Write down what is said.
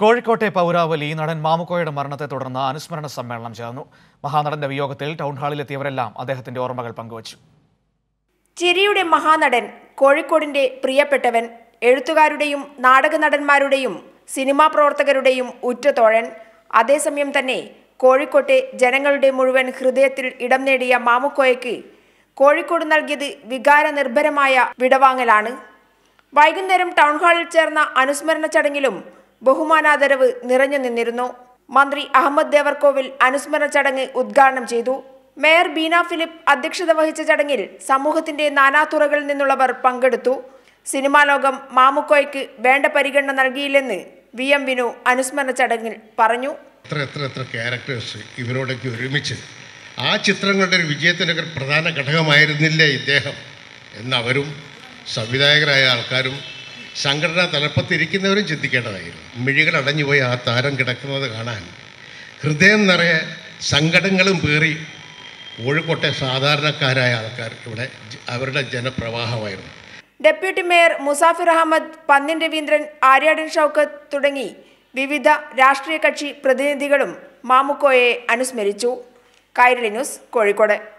കോഴിക്കോട്ടെ പൗരാവലി നടൻ മാമുക്കോയുടെ മരണത്തെ തുടർന്ന് അനുസ്മരണ സമ്മേളനം ചേർന്നു മഹാനടന്റെ വിയോഗത്തിൽ ടൗൺ ഹാളിലെത്തിയവരെല്ലാം അദ്ദേഹത്തിന്റെ ഓർമ്മകൾ പങ്കുവച്ചു ചിരിയുടെ മഹാനടൻ കോഴിക്കോടിന്റെ പ്രിയപ്പെട്ടവൻ എഴുത്തുകാരുടെയും നാടക നടന്മാരുടെയും സിനിമാ പ്രവർത്തകരുടെയും ഉറ്റതോഴൻ അതേസമയം തന്നെ കോഴിക്കോട്ടെ ജനങ്ങളുടെ മുഴുവൻ ഹൃദയത്തിൽ ഇടം നേടിയ മാമുക്കോയ്ക്ക് കോഴിക്കോട് നൽകിയത് വികാര നിർഭരമായ വിടവാങ്ങലാണ് വൈകുന്നേരം ടൗൺ ഹാളിൽ ചേർന്ന അനുസ്മരണ ചടങ്ങിലും ബഹുമാനാദരവ് നിറഞ്ഞു നിന്നിരുന്നു മന്ത്രി അഹമ്മദ് ദേവർകോവിൽ അനുസ്മരണ ചടങ്ങ് ഉദ്ഘാടനം ചെയ്തു മേയർ ബീന ഫിലിപ്പ് അധ്യക്ഷത വഹിച്ച ചടങ്ങിൽ സമൂഹത്തിന്റെ നാനാതുറകളിൽ നിന്നുള്ളവർ പങ്കെടുത്തു സിനിമാ ലോകം മാമുക്കോയ്ക്ക് വേണ്ട പരിഗണന നൽകിയില്ലെന്ന് വി എം വിനു അനുസ്മരണ ചടങ്ങിൽ പറഞ്ഞു എത്ര എത്ര എത്ര ക്യാരക്ടേഴ്സ് ഇവരോടൊക്കെ ഒരുമിച്ച് ആ ചിത്രങ്ങളുടെ ഒരു വിജയത്തിൻ്റെ ഒരു പ്രധാന ഘടകമായിരുന്നില്ലേ ഇദ്ദേഹം എന്നവരും സംവിധായകരായ ആൾക്കാരും സംഘടനാ തലപ്പത്തിരിക്കുന്നവരും ചിന്തിക്കേണ്ടതായിരുന്നു മിഴികൾ അടഞ്ഞുപോയി ആ താരം കിടക്കുന്നത് കാണാൻ ഹൃദയം നിറയെ സങ്കടങ്ങളും പേറി കോഴിക്കോട്ടെ സാധാരണക്കാരായ ആൾക്കാർ ഇവിടെ ജ- അവരുടെ ജനപ്രവാഹമായിരുന്നു ഡെപ്യൂട്ടി മേയർ മുസാഫിർ അഹമ്മദ് പന്നിൻ രവീന്ദ്രൻ ആര്യാടൻ ഷൗക്കത്ത് തുടങ്ങി വിവിധ രാഷ്ട്രീയ കക്ഷി പ്രതിനിധികളും മാമുക്കോയെ അനുസ്മരിച്ചു കൈരളി ന്യൂസ് കോഴിക്കോട്